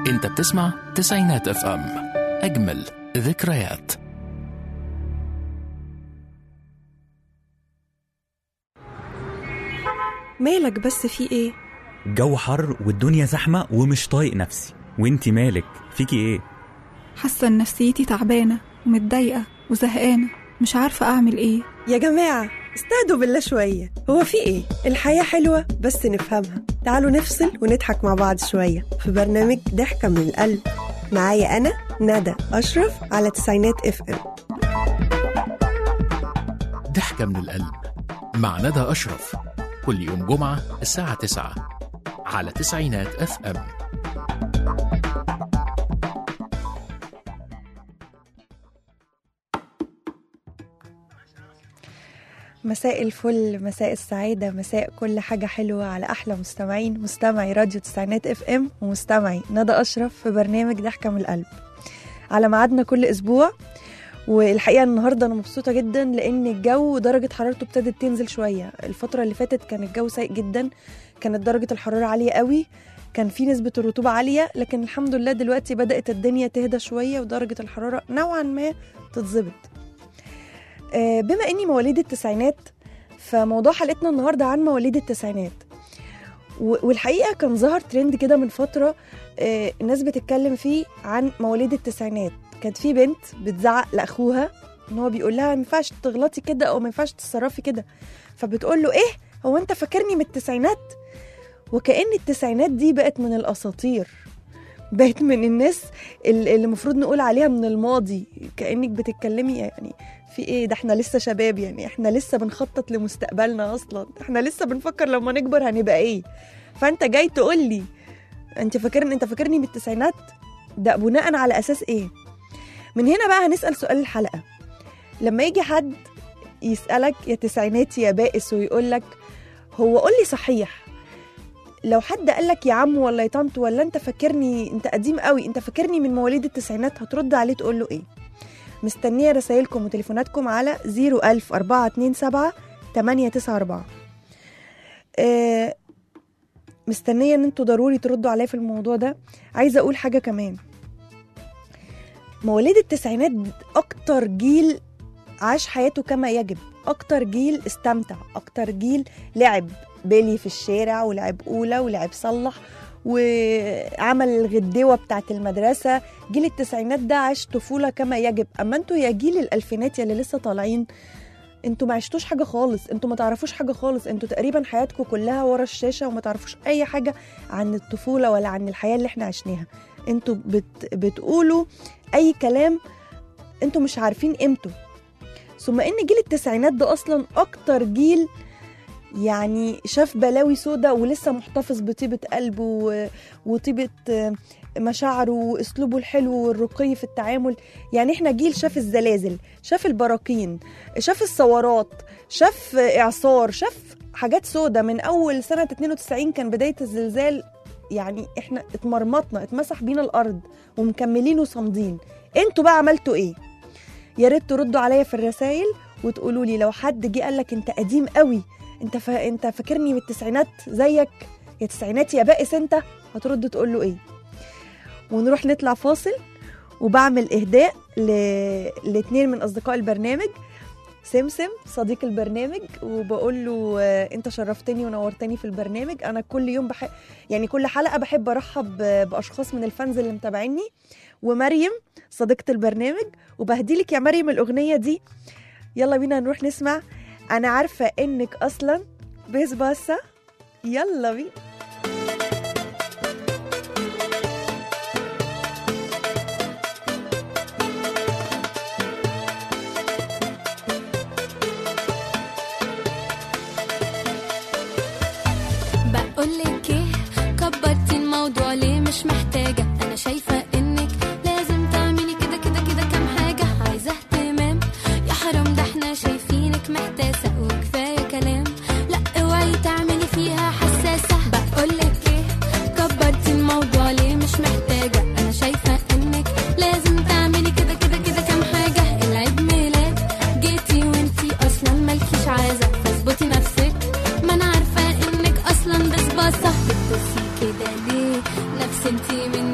انت بتسمع تسعينات اف ام اجمل ذكريات مالك بس في ايه الجو حر والدنيا زحمة ومش طايق نفسي وانتي مالك فيكي ايه حاسه ان نفسيتي تعبانه ومتضايقه وزهقانه مش عارفه اعمل ايه يا جماعة استهدوا بالله شوية هو في ايه؟ الحياة حلوة بس نفهمها تعالوا نفصل ونضحك مع بعض شوية في برنامج ضحكة من القلب معايا أنا ندى أشرف على تسعينات اف ام ضحكة من القلب مع ندى أشرف كل يوم جمعة الساعة 9 على تسعينات اف ام مساء الفل مساء السعادة مساء كل حاجة حلوة على أحلى مستمعين مستمعي راديو تسعينات اف ام ومستمعي ندى أشرف في برنامج ضحكة من القلب على ميعادنا كل أسبوع والحقيقة النهاردة أنا مبسوطة جدا لأن الجو درجة حرارته ابتدت تنزل شوية الفترة اللي فاتت كان الجو سيء جدا كانت درجة الحرارة عالية قوي كان في نسبة الرطوبة عالية لكن الحمد لله دلوقتي بدأت الدنيا تهدى شوية ودرجة الحرارة نوعا ما تتظبط آه، بما اني مواليد التسعينات فموضوع حلقتنا النهارده عن مواليد التسعينات و- والحقيقه كان ظهر ترند كده من فتره آه، الناس بتتكلم فيه عن مواليد التسعينات كانت في بنت بتزعق لاخوها ان هو بيقول لها ما ينفعش تغلطي كده او ما ينفعش تتصرفي كده فبتقول له ايه هو انت فاكرني من التسعينات وكأن التسعينات دي بقت من الاساطير بقت من الناس اللي اللي المفروض نقول عليها من الماضي كأنك بتتكلمي يعني في ايه ده احنا لسه شباب يعني احنا لسه بنخطط لمستقبلنا اصلا احنا لسه بنفكر لما نكبر هنبقى ايه فانت جاي تقول لي انت فاكرني انت فاكرني من التسعينات ده بناء على اساس ايه من هنا بقى هنسال سؤال الحلقه لما يجي حد يسالك يا تسعيناتي يا بائس ويقول لك هو قول لي صحيح لو حد قال لك يا عم ولا يا طنط ولا انت فاكرني انت قديم قوي انت فاكرني من مواليد التسعينات هترد عليه تقول له ايه مستنية رسائلكم وتليفوناتكم على 01000 427 894 آه مستنية ان انتوا ضروري تردوا عليا في الموضوع ده عايزة اقول حاجة كمان مواليد التسعينات اكتر جيل عاش حياته كما يجب اكتر جيل استمتع اكتر جيل لعب بيلي في الشارع ولعب اولى ولعب صلح وعمل الغديوه بتاعت المدرسه جيل التسعينات ده عاش طفوله كما يجب اما انتوا يا جيل الالفينات يا اللي لسه طالعين انتوا ما عشتوش حاجه خالص انتوا ما تعرفوش حاجه خالص انتوا تقريبا حياتكم كلها ورا الشاشه وما تعرفوش اي حاجه عن الطفوله ولا عن الحياه اللي احنا عشناها انتوا بت... بتقولوا اي كلام انتوا مش عارفين قيمته ثم ان جيل التسعينات ده اصلا اكتر جيل يعني شاف بلاوي سودا ولسه محتفظ بطيبة قلبه و- وطيبة آه، مشاعره واسلوبه الحلو والرقي في التعامل يعني احنا جيل شاف الزلازل شاف البراكين شاف الثورات شاف آه، اعصار شاف حاجات سودا من اول سنة 92 كان بداية الزلزال يعني احنا اتمرمطنا اتمسح بينا الارض ومكملين وصامدين انتوا بقى عملتوا ايه يا ريت تردوا عليا في الرسائل وتقولوا لي لو حد جه قال لك انت قديم قوي انت فا... انت فاكرني من التسعينات زيك يا تسعينات يا بائس انت هترد تقول له ايه ونروح نطلع فاصل وبعمل اهداء ل... لاتنين من اصدقاء البرنامج سمسم صديق البرنامج وبقول له آه، انت شرفتني ونورتني في البرنامج انا كل يوم بحب يعني كل حلقه بحب ارحب ب- باشخاص من الفانز اللي متابعيني ومريم صديقه البرنامج وبهديلك يا مريم الاغنيه دي يلا بينا نروح نسمع انا عارفه انك اصلا بس باسا يلا بينا بقولك ايه كبرتي الموضوع ليه مش محتاجة انا شايفة انك لازم تعملي كده كده كده كام حاجة عايزة اهتمام يا حرام ده احنا شايفينك محتاسة وكفاية كلام لا اوعي تعملي فيها حساسة بقولك ايه كبرتي الموضوع ليه مش محتاجة انا شايفة انك لازم تعملي كده كده كده كام حاجة العيد ميلاد جيتي وانتي اصلا مالكيش عايزة فاظبطي نفسك انت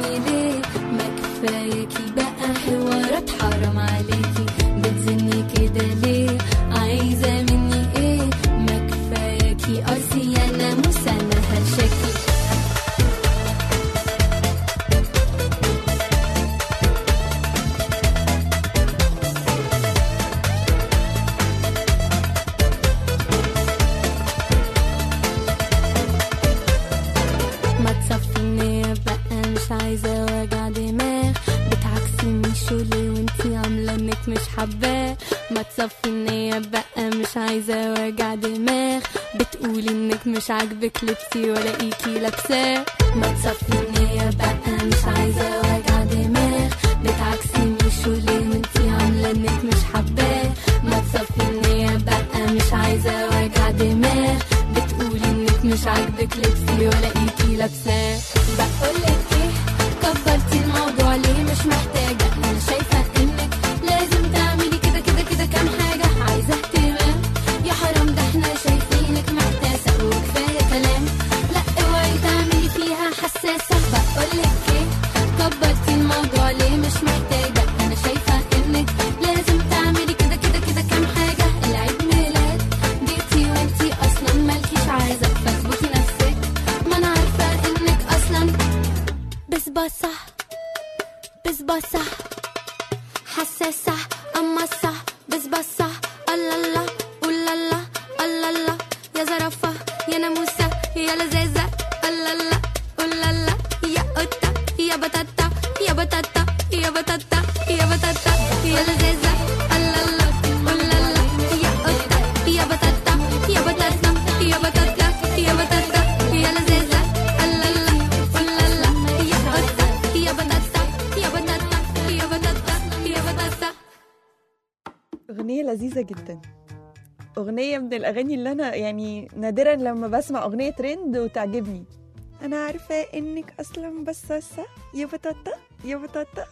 حباه ما تصفي النية بقى مش عايزة وجع دماغ بتقولي انك مش عاجبك لبسي ولا ايكي لابساه ما تصفي النية بقى مش عايزة وجع دماغ بتعكسي مش وليه وانتي عاملة انك مش حباه ما تصفي النية بقى مش عايزة وجع دماغ بتقولي انك مش عاجبك لبسي ولا ايكي لابساه بقولك ايه كبرتي الموضوع ليه مش محتاجة انا شايفة انك لازم تعملي كده كده كده كام حاجة عايزة اهتمام يا حرام ده احنا شايفينك محتاسة وكفاية كلام لا اوعي تعملي فيها حساسة بقولك ايه كبرتي الموضوع ليه مش محتاجة انا شايفة انك لازم تعملي كده كده كده كام حاجة العيد ميلاد جيتي وانتي اصلا مالكيش عايزة فاثبتي نفسك ما انا عارفة انك اصلا بسباسة بسباسة حساسة أما صح بسباسة الله الله الله الله الله الله يا زرافة يا ناموسة يا لذاذة الله الله الله الله يا قطة يا بطاطا يا بطاطا يا بطاطا يا بطاطا يا لذاذة الله الله الله الله يا قطة يا بطاطا يا بطاطا يا بطاطا يا بطاطا يا لذاذة الله الله الله الله يا قطة يا بطاطا يا بطاطا يا بطاطا يا بطاطا أغنية لذيذة جدا أغنية من الأغاني اللي أنا يعني نادرا لما بسمع أغنية ترند وتعجبني أنا عارفة إنك أصلا بساسة يا بطاطا يا بطاطا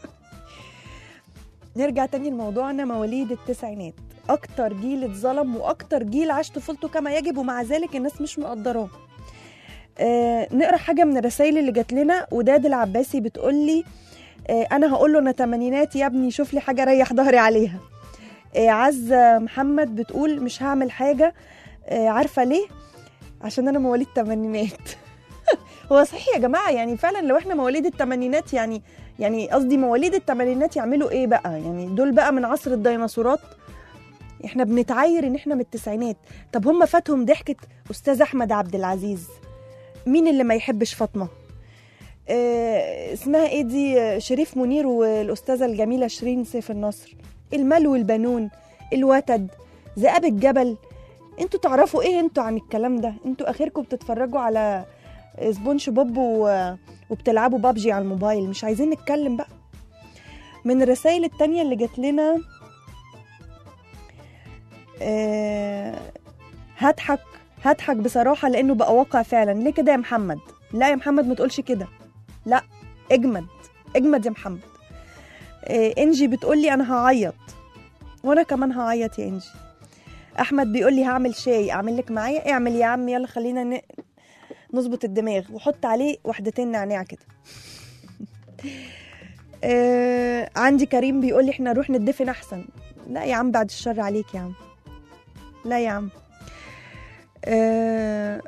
نرجع تاني لموضوعنا مواليد التسعينات أكتر جيل اتظلم وأكتر جيل عاش طفولته كما يجب ومع ذلك الناس مش مقدراه آه نقرا حاجة من الرسائل اللي جات لنا وداد العباسي بتقولي آه أنا هقول له أنا تمانينات يا ابني شوف لي حاجة ريح ظهري عليها آه، عزة محمد بتقول مش هعمل حاجة آه، عارفة ليه؟ عشان أنا مواليد تمانينات هو صحيح يا جماعة يعني فعلا لو احنا مواليد التمانينات يعني يعني قصدي مواليد التمانينات يعملوا ايه بقى؟ يعني دول بقى من عصر الديناصورات احنا بنتعاير ان احنا من التسعينات طب هم فاتهم ضحكة أستاذ أحمد عبد العزيز مين اللي ما يحبش فاطمة؟ آه، اسمها ايه دي آه، شريف منير والأستاذة الجميلة شيرين سيف النصر المال والبنون الوتد ذئاب الجبل انتوا تعرفوا ايه انتوا عن الكلام ده انتوا اخركم بتتفرجوا على سبونج بوب و... وبتلعبوا بابجي على الموبايل مش عايزين نتكلم بقى من الرسائل التانية اللي جات لنا آه... هضحك هضحك بصراحة لأنه بقى واقع فعلا ليه كده يا محمد لا يا محمد ما تقولش كده لا اجمد اجمد يا محمد آه، انجي بتقول لي انا هعيط وانا كمان هعيط يا انجي احمد بيقول لي هعمل شاي اعمل لك معايا اعمل يا عم يلا خلينا ن... نظبط الدماغ وحط عليه وحدتين نعناع كده آه عندي كريم بيقول لي احنا نروح ندفن احسن لا يا عم بعد الشر عليك يا عم لا يا عم آه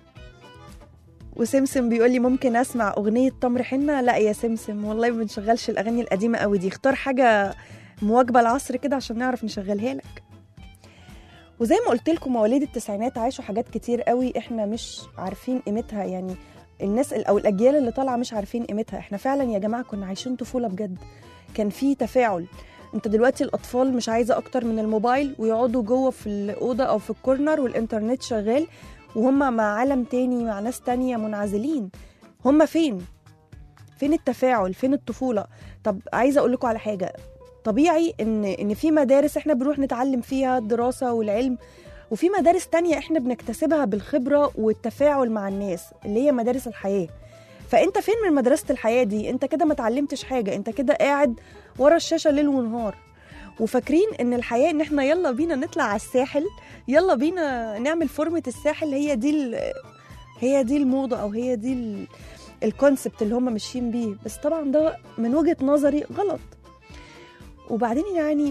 وسمسم بيقول لي ممكن اسمع اغنيه تمر حنه لا يا سمسم والله ما بنشغلش الاغاني القديمه قوي دي اختار حاجه مواكبه العصر كده عشان نعرف نشغلها لك وزي ما قلت لكم مواليد التسعينات عاشوا حاجات كتير قوي احنا مش عارفين قيمتها يعني الناس او الاجيال اللي طالعه مش عارفين قيمتها احنا فعلا يا جماعه كنا عايشين طفوله بجد كان في تفاعل انت دلوقتي الاطفال مش عايزه اكتر من الموبايل ويقعدوا جوه في الاوضه او في الكورنر والانترنت شغال وهم مع عالم تاني مع ناس تانية منعزلين هم فين فين التفاعل فين الطفولة طب عايزة أقول لكم على حاجة طبيعي إن إن في مدارس إحنا بنروح نتعلم فيها الدراسة والعلم وفي مدارس تانية إحنا بنكتسبها بالخبرة والتفاعل مع الناس اللي هي مدارس الحياة فأنت فين من مدرسة الحياة دي أنت كده ما اتعلمتش حاجة أنت كده قاعد ورا الشاشة ليل ونهار وفاكرين ان الحياه ان احنا يلا بينا نطلع على الساحل يلا بينا نعمل فورمه الساحل هي دي ال- هي دي الموضه او هي دي ال- الكونسبت اللي هم ماشيين بيه بس طبعا ده من وجهه نظري غلط وبعدين يعني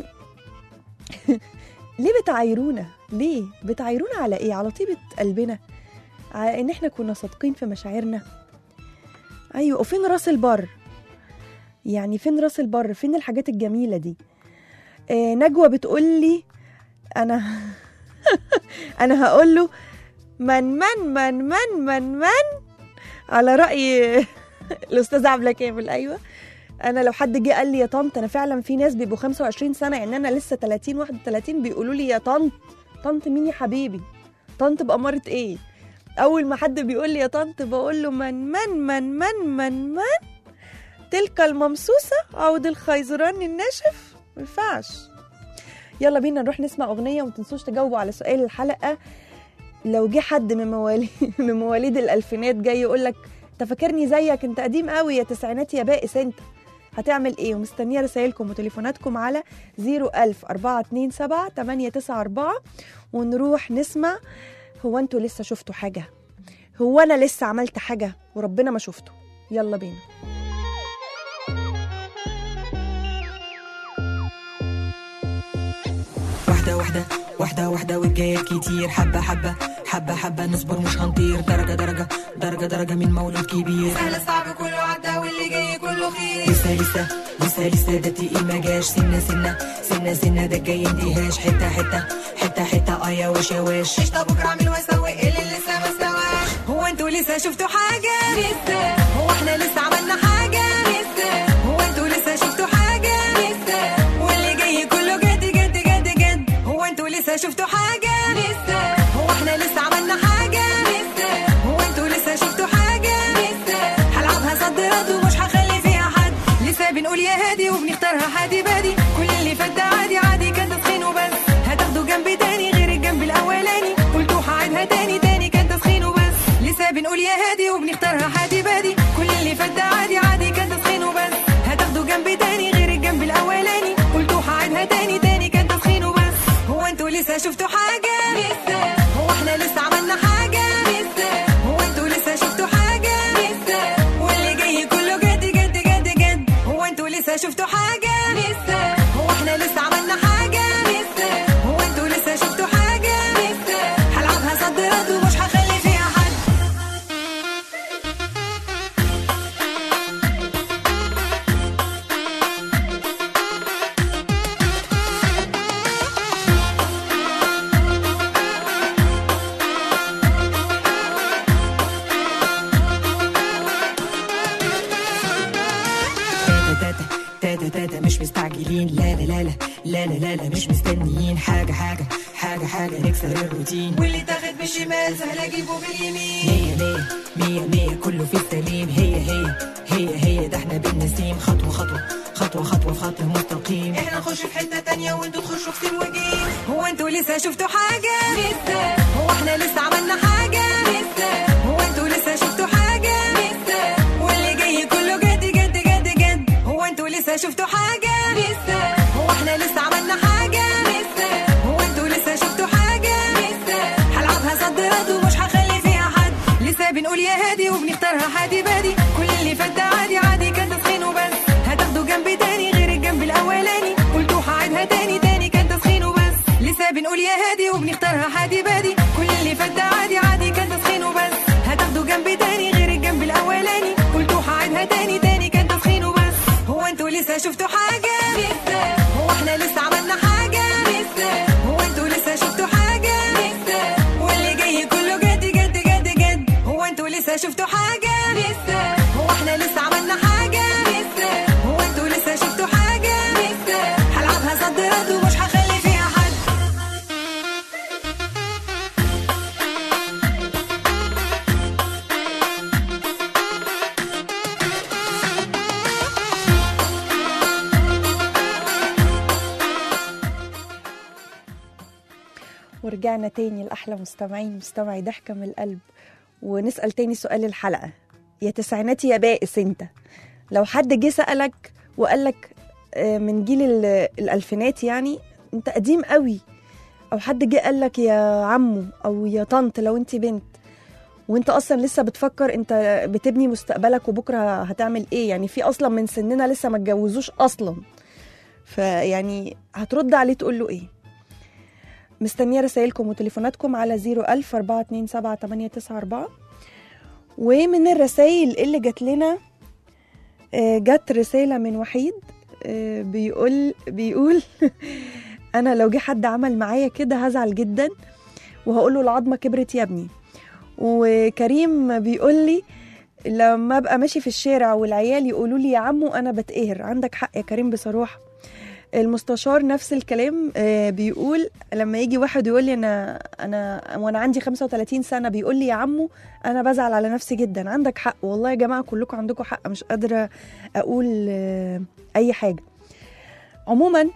ليه بتعايرونا ليه بتعايرونا على ايه على طيبه قلبنا على ان احنا كنا صادقين في مشاعرنا ايوه وفين راس البر يعني فين راس البر فين الحاجات الجميله دي آه نجوى بتقول لي انا انا هقول له من من من من من من على راي الاستاذ عبله كامل ايوه انا لو حد جه قال لي يا طنط انا فعلا في ناس بيبقوا 25 سنه يعني انا لسه 30 31 بيقولوا لي يا طنط طنط مين يا حبيبي طنط بأمارة ايه اول ما حد بيقول لي يا طنط بقول له من من من من من من تلك الممسوسه عود الخيزران الناشف ما ينفعش يلا بينا نروح نسمع اغنيه وما تنسوش تجاوبوا على سؤال الحلقه لو جه حد من مواليد من مواليد الالفينات جاي يقول لك انت فاكرني زيك انت قديم قوي يا تسعيناتي يا بائس انت هتعمل ايه ومستنيه رسائلكم وتليفوناتكم على 01000 427 894 ونروح نسمع هو انتوا لسه شفتوا حاجه هو انا لسه عملت حاجه وربنا ما شفته يلا بينا واحدة واحدة واحدة واحدة والجايات كتير حبة حبة حبة حبة نصبر مش هنطير درجة درجة درجة درجة من مولود كبير سهل صعب كله عدى واللي جاي كله خير لسه لسه لسه لسه ده تقيل ما جاش سنة سنة سنة سنة ده جاي انتهاش حتة حتة حتة حتة ايا وش يا وش قشطة بكرة اعمل واسوي اللي لسه ما استواش هو انتوا لسه شفتوا حاجة لسه هو احنا لسه عملنا حاجة لسه هو انتوا لسه شفتوا حاجة لسه واللي جاي كله جد جد جد جد هو انتوا لسه شفتوا حاجة لسه هو احنا لسه عملنا حاجة لسه هو انتوا لسه شفتوا حاجة لسه هلعبها صد رد ومش هخلي فيها حد لسه بنقول يا هادي وبنختارها حادي بادي كل اللي فات ده عادي عادي كان تسخين وبس هتاخدوا جنب تاني غير الجنب الاولاني قلتوا هعيدها تاني تاني كان تسخين وبس لسه بنقول يا هادي وبنختارها حادي بادي كل اللي فات ده عادي عادي كان تسخين وبس هتاخدوا جنب تاني غير الجنب الاولاني قلتوا هعيدها تاني تاني كان تسخين وبس هو انتوا لسه شفتوا حاجة لسه هو احنا لسه عملنا حاجة لسه هو انتوا لسه شفتوا حاجة لسه واللي جاي كله جد جد جد جد هو انتوا لسه شفتوا حاجة لسه هو احنا لسه عملنا حاجة لسه هو انتوا لسه شفتوا حاجة لسه هلعبها صد رد ومش هخلي فيها حد تاتا تاتا تاتا مش مستعجلين لا لا لا لا لا لا لا لا مش مستنيين حاجة حاجة حاجة حاجة نكسر الروتين واللي تاخد بالشمال سهل اجيبه باليمين مية مية مية مية كله في السليم هي هي هي هي ده احنا بالنسيم خطوة خطوة خطوة خطوة في خط مستقيم احنا نخش في حتة تانية وانتوا تخشوا في سين وجيم هو انتوا لسه شفتوا حاجة لسه هو احنا لسه عملنا حاجة لسه هو انتوا لسه شفتوا حاجة لسه واللي جاي كله جد جد جد جد هو انتوا لسه شفتوا حاجة لسه هو احنا لسه عملنا حاجة لسه هو انتوا لسه شفتوا حاجة لسه هلعبها صد رد ومش هخلي فيها حد لسه بنقول يا هادي وبنختارها حادي بادي كل اللي فات ده عادي عادي كان تسخين وبس هتاخدوا جنب تاني غير الجنب الاولاني قلتوا هعيدها تاني تاني كان تسخين وبس لسه بنقول يا هادي وبنختارها حادي بادي كل اللي فات ده عادي عادي كان تسخين وبس هتاخدوا جنب تاني غير الجنب الاولاني قلتوا هعيدها تاني تاني كان تسخين وبس هو انتوا لسه شفتوا حاجة لسه هو احنا لسه عملنا حاجة لسه هو انتوا لسه شفتوا حاجة لسه واللي جاي كله جد جد جد جد هو انتوا لسه شفتوا حاجة لسه هو احنا لسه عملنا حاجة لسه هو انتوا لسه شفتوا حاجة لسه هلعبها صد رد ومش هخلي فيها حد ورجعنا تاني لأحلى مستمعين مستمعي ضحكة من القلب ونسأل تاني سؤال الحلقة يا تسعيناتي يا بائس انت لو حد جه سألك وقالك آه، من جيل ال- الألفينات يعني انت قديم قوي أو حد جه قالك يا عمو أو يا طنط لو انت بنت وانت اصلا لسه بتفكر انت بتبني مستقبلك وبكره هتعمل ايه يعني في اصلا من سننا لسه ما اتجوزوش اصلا فيعني هترد عليه تقول له ايه مستنيه رسائلكم وتليفوناتكم على 01000 427 894 ومن الرسائل اللي جات لنا آه، جت رسالة من وحيد آه، بيقول بيقول أنا لو جه حد عمل معايا كده هزعل جدا وهقول له العظمة كبرت يا ابني وكريم بيقول لي لما ابقى ماشي في الشارع والعيال يقولوا لي يا عمو انا بتقهر عندك حق يا كريم بصراحه المستشار نفس الكلام آه، بيقول لما يجي واحد يقول لي انا انا وانا عندي 35 سنه بيقول لي يا عمو انا بزعل على نفسي جدا عندك حق والله يا جماعه كلكم عندكم حق مش قادره اقول آه، اي حاجه عموما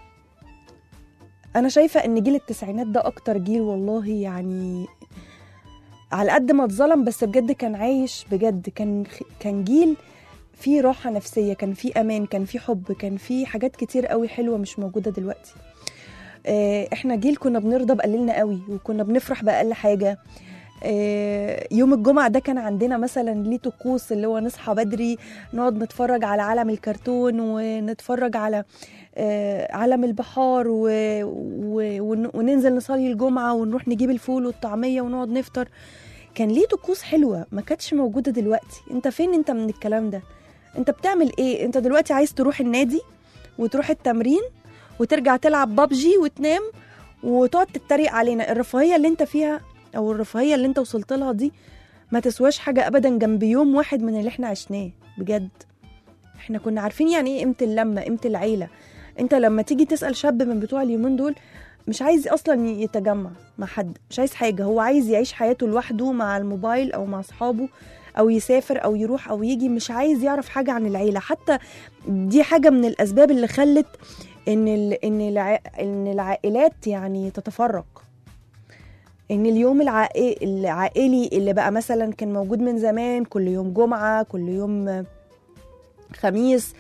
انا شايفه ان جيل التسعينات ده اكتر جيل والله يعني على قد ما اتظلم بس بجد كان عايش بجد كان كان جيل فيه راحه نفسيه كان فيه امان كان فيه حب كان فيه حاجات كتير قوي حلوه مش موجوده دلوقتي آه، احنا جيل كنا بنرضى بقليلنا قوي وكنا بنفرح باقل حاجه آه، يوم الجمعة ده كان عندنا مثلا ليه طقوس اللي هو نصحى بدري نقعد نتفرج على عالم الكرتون ونتفرج على آه، عالم البحار و... و... ون- وننزل نصلي الجمعة ونروح نجيب الفول والطعمية ونقعد نفطر كان ليه طقوس حلوة ما كانتش موجودة دلوقتي انت فين انت من الكلام ده انت بتعمل ايه انت دلوقتي عايز تروح النادي وتروح التمرين وترجع تلعب بابجي وتنام وتقعد تتريق علينا الرفاهية اللي انت فيها او الرفاهية اللي انت وصلت لها دي ما تسواش حاجة ابدا جنب يوم واحد من اللي احنا عشناه بجد احنا كنا عارفين يعني ايه قيمة اللمة قيمة العيلة انت لما تيجي تسأل شاب من بتوع اليومين دول مش عايز اصلا يتجمع مع حد مش عايز حاجة هو عايز يعيش حياته لوحده مع الموبايل او مع اصحابه او يسافر او يروح او يجي مش عايز يعرف حاجة عن العيلة حتى دي حاجة من الاسباب اللي خلت ان ال... ان الع... ان العائلات يعني تتفرق ان اليوم العائلي, العائلي اللي بقى مثلا كان موجود من زمان كل يوم جمعة كل يوم خميس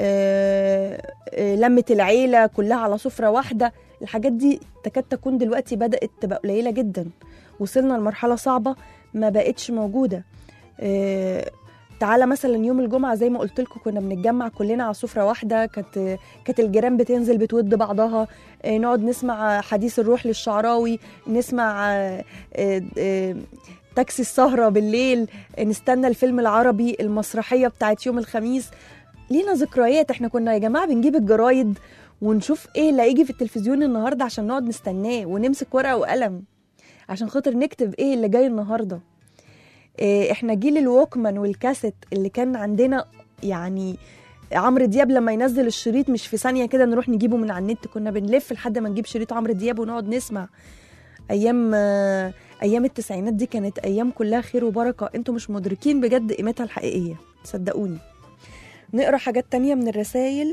آه، آه، لمة العيلة كلها على سفرة واحدة الحاجات دي تكاد تكون دلوقتي بدأت تبقى قليلة جدا وصلنا لمرحلة صعبة ما بقتش موجودة آه، تعالى مثلا يوم الجمعة زي ما قلت لكم كنا بنتجمع كلنا على سفرة واحدة كانت كانت الجيران بتنزل بتود بعضها آه، نقعد نسمع حديث الروح للشعراوي نسمع آه، آه، آه، تاكسي السهرة بالليل آه، نستنى الفيلم العربي المسرحية بتاعت يوم الخميس لينا ذكريات احنا كنا يا جماعة بنجيب الجرايد ونشوف ايه اللي هيجي في التلفزيون النهارده عشان نقعد نستناه ونمسك ورقة وقلم عشان خاطر نكتب ايه اللي جاي النهارده إيه احنا جيل الووكمان والكاسيت اللي كان عندنا يعني عمرو دياب لما ينزل الشريط مش في ثانيه كده نروح نجيبه من على النت كنا بنلف لحد ما نجيب شريط عمرو دياب ونقعد نسمع ايام آه، ايام التسعينات دي كانت ايام كلها خير وبركه انتوا مش مدركين بجد قيمتها الحقيقيه صدقوني نقرا حاجات تانية من الرسائل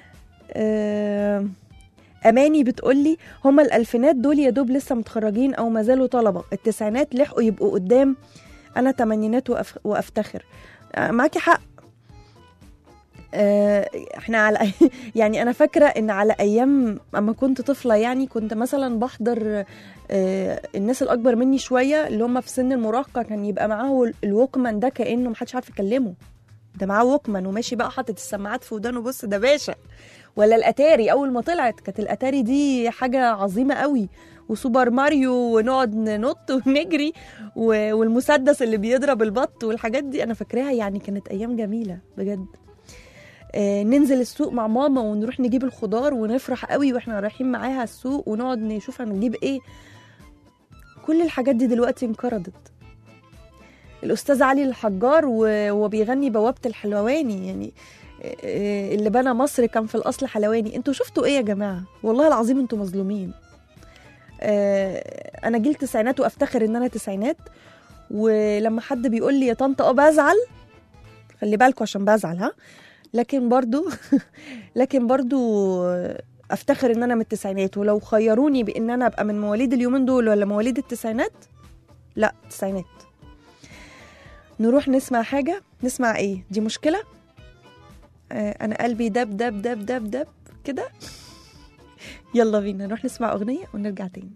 آه، اماني بتقولي هما الالفينات دول يا دوب لسه متخرجين او ما زالوا طلبه التسعينات لحقوا يبقوا قدام انا تمانينات وأف... وافتخر آه، معاكي حق آه، احنا على يعني انا فاكره ان على ايام اما كنت طفله يعني كنت مثلا بحضر آه، الناس الاكبر مني شويه اللي هم في سن المراهقه كان يبقى معاه الووكمان ده كانه محدش عارف يكلمه ده معاه ووكمان وماشي بقى حاطط السماعات في ودانه بص ده باشا ولا الاتاري اول ما طلعت كانت الاتاري دي حاجه عظيمه قوي وسوبر ماريو ونقعد ننط ونجري و- والمسدس اللي بيضرب البط والحاجات دي انا فاكراها يعني كانت ايام جميله بجد آه، ننزل السوق مع ماما ونروح نجيب الخضار ونفرح قوي واحنا رايحين معاها السوق ونقعد نشوف هنجيب ايه كل الحاجات دي دلوقتي انقرضت الاستاذ علي الحجار وهو بيغني بوابه الحلواني يعني آه، اللي بنى مصر كان في الاصل حلواني انتوا شفتوا ايه يا جماعه والله العظيم انتوا مظلومين آه، انا جيل تسعينات وافتخر ان انا تسعينات ولما حد بيقول لي يا طنط اه بزعل خلي بالكوا عشان بزعل ها لكن برضو لكن برضو افتخر ان انا من التسعينات ولو خيروني بان انا ابقى من مواليد اليومين دول ولا مواليد التسعينات لا التسعينات نروح نسمع حاجة نسمع ايه دي مشكلة آه انا قلبي دب دب دب دب دب كده يلا بينا نروح نسمع اغنية ونرجع تاني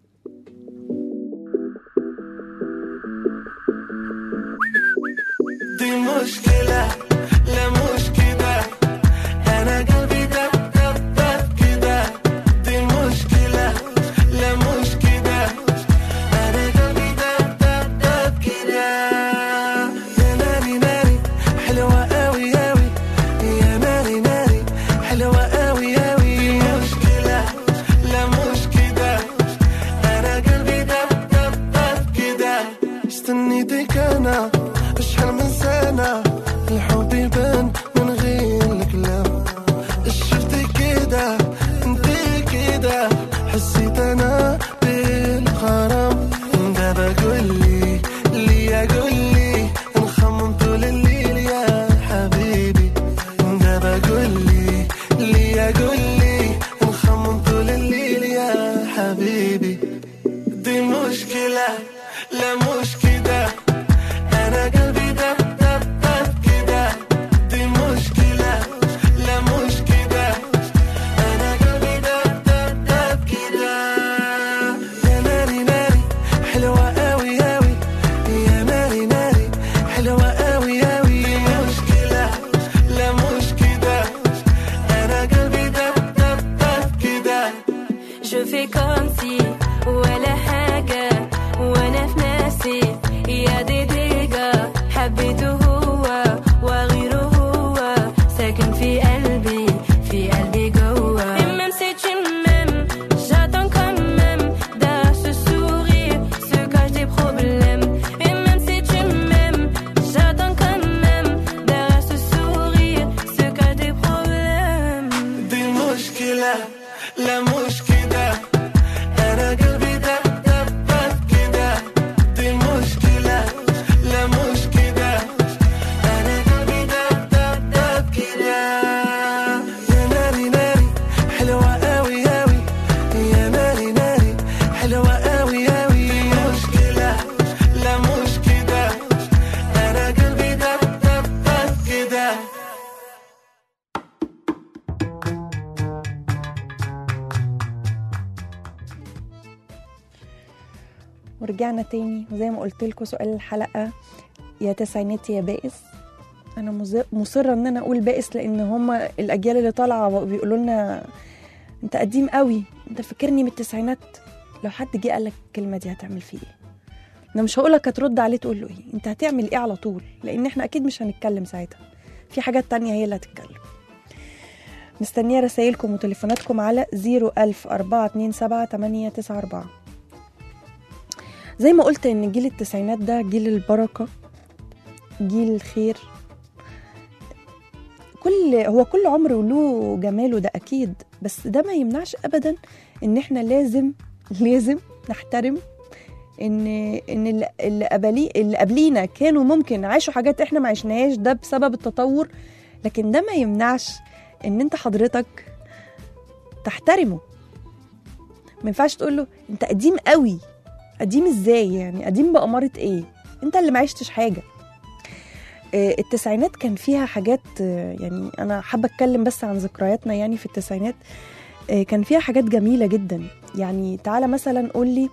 دي مشكلة لا مش كده أنا قلبي دب دب دب كده دي مشكلة لا مش كده أنا قلبي دب دب دب كده يا ناري ناري حلوة أوي أوي يا ناري ناري حلوة أوي أوي دي مشكلة لا مش كده أنا قلبي دب دب دب كده استنيتك أنا اشحال من سنة ورجعنا تاني وزي ما قلت لكم سؤال الحلقة يا تسعيناتي يا بائس أنا مز- مصرة إن أنا أقول بائس لأن هما الأجيال اللي طالعة بيقولوا لنا أنت قديم قوي أنت فاكرني من التسعينات لو حد جه قال لك الكلمة دي هتعمل فيه إيه؟ أنا مش هقولك هترد عليه تقول له إيه أنت هتعمل إيه على طول لأن إحنا أكيد مش هنتكلم ساعتها في حاجات تانية هي اللي هتتكلم مستنية رسايلكم وتليفوناتكم على 010427894 زي ما قلت ان جيل التسعينات ده جيل البركة جيل الخير كل هو كل عمر وله جماله ده اكيد بس ده ما يمنعش ابدا ان احنا لازم لازم نحترم ان ان اللي- اللي قبلي اللي قبلينا كانوا ممكن عاشوا حاجات احنا ما عشناهاش ده بسبب التطور لكن ده ما يمنعش ان انت حضرتك تحترمه ما ينفعش تقول له انت قديم قوي قديم ازاي يعني قديم بأمارة ايه انت اللي ما عشتش حاجة آه، التسعينات كان فيها حاجات آه، يعني انا حابة اتكلم بس عن ذكرياتنا يعني في التسعينات آه، كان فيها حاجات جميلة جدا يعني تعالى مثلا قول لي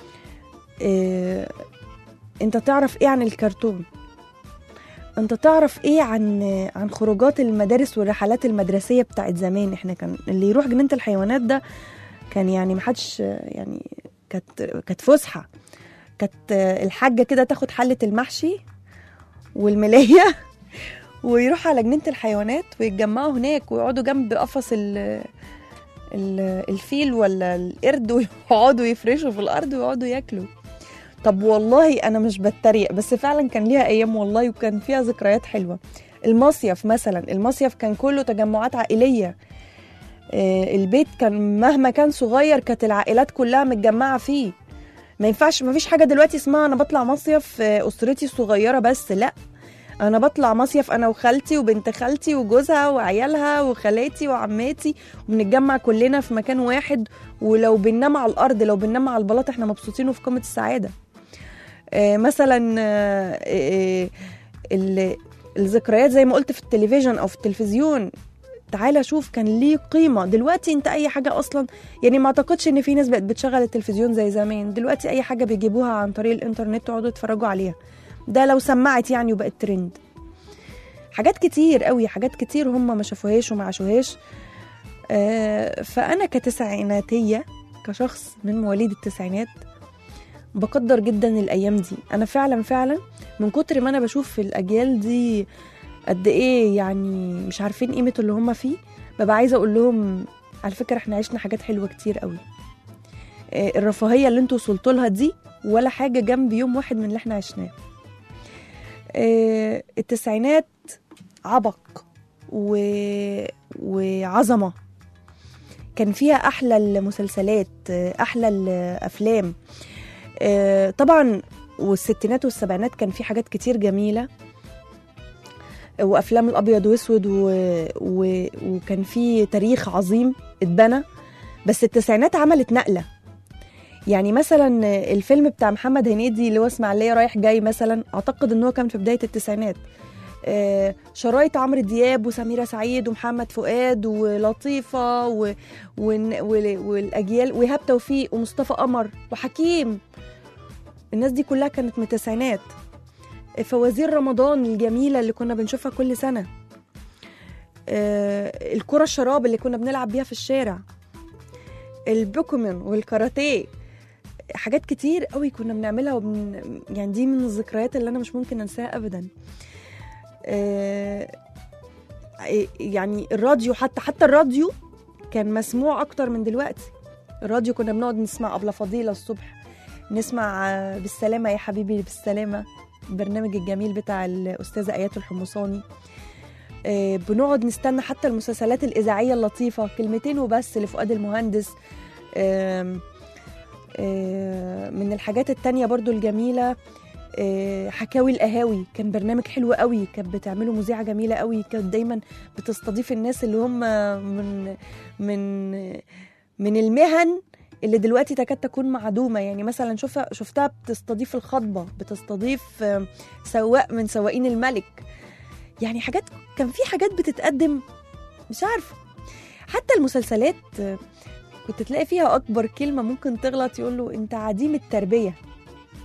آه، انت تعرف ايه عن الكرتون انت تعرف ايه عن عن خروجات المدارس والرحلات المدرسيه بتاعت زمان احنا كان اللي يروح جنينه الحيوانات ده كان يعني محدش يعني كانت كانت فسحه كانت الحاجه كده تاخد حله المحشي والملايه ويروح على جنينه الحيوانات ويتجمعوا هناك ويقعدوا جنب قفص ال ال- الفيل ولا القرد ويقعدوا يفرشوا في الارض ويقعدوا ياكلوا طب والله انا مش بتريق بس فعلا كان ليها ايام والله وكان فيها ذكريات حلوه المصيف مثلا المصيف كان كله تجمعات عائليه آه، البيت كان مهما كان صغير كانت العائلات كلها متجمعه فيه ما ينفعش ما فيش حاجه دلوقتي اسمها انا بطلع مصيف آه، اسرتي الصغيره بس لا انا بطلع مصيف انا وخالتي وبنت خالتي وجوزها وعيالها وخالاتي وعماتي وبنتجمع كلنا في مكان واحد ولو بننام على الارض لو بننام على البلاط احنا مبسوطين وفي قمه السعاده آه، مثلا آه، آه، ال- الذكريات زي ما قلت في التلفزيون او في التلفزيون تعالى شوف كان ليه قيمة دلوقتي انت اي حاجة اصلا يعني ما اعتقدش ان في ناس بقت بتشغل التلفزيون زي زمان دلوقتي اي حاجة بيجيبوها عن طريق الانترنت يقعدوا يتفرجوا عليها ده لو سمعت يعني وبقت ترند حاجات كتير قوي حاجات كتير هم ما شافوهاش وما عاشوهاش آه، فانا كتسعيناتية كشخص من مواليد التسعينات بقدر جدا الايام دي انا فعلا فعلا من كتر ما انا بشوف في الاجيال دي قد ايه يعني مش عارفين قيمه اللي هم فيه ببقى عايزه اقول لهم على فكره احنا عشنا حاجات حلوه كتير قوي آه، الرفاهيه اللي انتوا وصلتوا لها دي ولا حاجه جنب يوم واحد من اللي احنا عشناه آه، التسعينات عبق و... وعظمه كان فيها احلى المسلسلات آه، احلى الافلام آه، طبعا والستينات والسبعينات كان في حاجات كتير جميله وافلام الابيض واسود و... و... وكان في تاريخ عظيم اتبنى بس التسعينات عملت نقله يعني مثلا الفيلم بتاع محمد هنيدي اللي هو اسماعيليه رايح جاي مثلا اعتقد ان هو كان في بدايه التسعينات آه، شرايط عمرو دياب وسميرة سعيد ومحمد فؤاد ولطيفة و... ون- وال- والأجيال وإيهاب توفيق ومصطفى قمر وحكيم الناس دي كلها كانت من التسعينات فوازير رمضان الجميلة اللي كنا بنشوفها كل سنة آه، الكرة الشراب اللي كنا بنلعب بيها في الشارع البوكيمون والكاراتيه حاجات كتير قوي كنا بنعملها وبن... يعني دي من الذكريات اللي انا مش ممكن انساها ابدا آه، يعني الراديو حتى حتى الراديو كان مسموع اكتر من دلوقتي الراديو كنا بنقعد نسمع ابله فضيله الصبح نسمع آه، بالسلامه يا حبيبي بالسلامه البرنامج الجميل بتاع الاستاذه ايات الحمصاني آه، بنقعد نستنى حتى المسلسلات الاذاعيه اللطيفه كلمتين وبس لفؤاد المهندس آم، آه، من الحاجات التانية برضو الجميلة آه، حكاوي القهاوي كان برنامج حلو قوي كانت بتعمله مذيعة جميلة قوي كانت دايما بتستضيف الناس اللي هم من من من المهن اللي دلوقتي تكاد تكون معدومة يعني مثلا شوفها شفتها بتستضيف الخطبة بتستضيف آه، سواق من سواقين الملك يعني حاجات كان في حاجات بتتقدم مش عارفة حتى المسلسلات آه، كنت تلاقي فيها أكبر كلمة ممكن تغلط يقول له أنت عديم التربية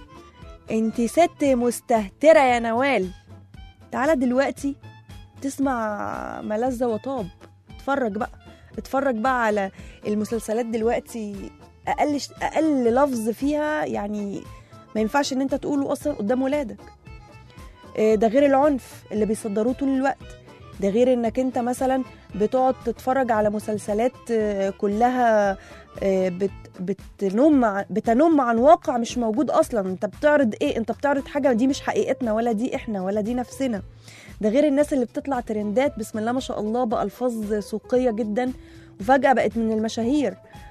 انت ست مستهترة يا نوال تعالى دلوقتي تسمع ملذة وطاب اتفرج بقى اتفرج بقى على المسلسلات دلوقتي اقل اقل لفظ فيها يعني ما ينفعش ان انت تقوله اصلا قدام ولادك آه، ده غير العنف اللي بيصدروه طول الوقت ده غير انك انت مثلا بتقعد تتفرج على مسلسلات آه، كلها آه، بت بتنم ع- بتنم عن واقع مش موجود اصلا انت بتعرض ايه انت بتعرض حاجه دي مش حقيقتنا ولا دي احنا ولا دي نفسنا ده غير الناس اللي بتطلع ترندات بسم الله ما شاء الله بألفاظ سوقية جدا وفجأة بقت من المشاهير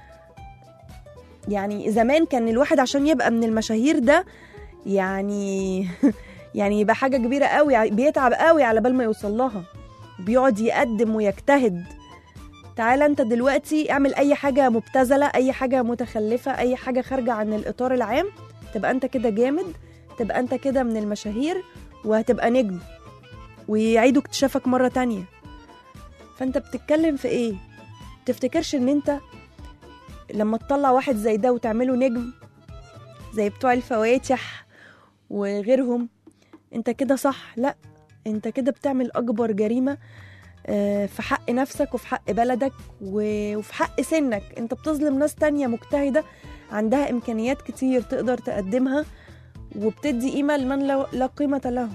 يعني زمان كان الواحد عشان يبقى من المشاهير ده يعني يعني يبقى حاجة كبيرة قوي بيتعب قوي على بال ما يوصل لها بيقعد يقدم ويجتهد تعالى انت دلوقتي اعمل اي حاجة مبتذلة اي حاجة متخلفة اي حاجة خارجة عن الاطار العام تبقى انت كده جامد تبقى انت كده من المشاهير وهتبقى نجم ويعيدوا اكتشافك مرة تانية فانت بتتكلم في ايه تفتكرش ان انت لما تطلع واحد زي ده وتعمله نجم زي بتوع الفواتح وغيرهم انت كده صح لا انت كده بتعمل اكبر جريمة آه، في حق نفسك وفي حق بلدك و- وفي حق سنك انت بتظلم ناس تانية مجتهدة عندها امكانيات كتير تقدر تقدمها وبتدي قيمة لمن لا- لا قيمة له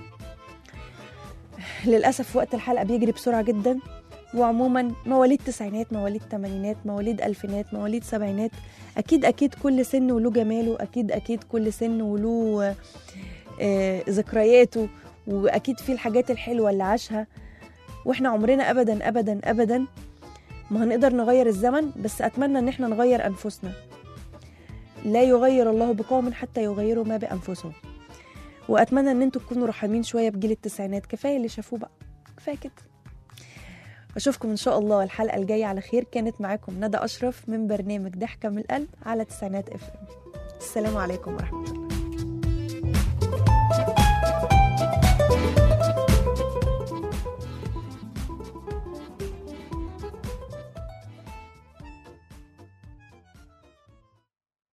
للأسف وقت الحلقة بيجري بسرعة جدا وعموما مواليد تسعينات مواليد تمانينات مواليد ألفينات مواليد سبعينات أكيد أكيد كل سن وله جماله أكيد أكيد كل سن وله آه، ذكرياته وأكيد في الحاجات الحلوة اللي عاشها وإحنا عمرنا أبدا أبدا أبدا ما هنقدر نغير الزمن بس أتمنى إن إحنا نغير أنفسنا لا يغير الله بقوم حتى يغيروا ما بأنفسهم واتمنى ان انتوا تكونوا رحمين شويه بجيل التسعينات كفايه اللي شافوه بقى كفايه كده اشوفكم ان شاء الله الحلقه الجايه على خير كانت معاكم ندى اشرف من برنامج ضحكه من القلب على تسعينات اف ام السلام عليكم ورحمه الله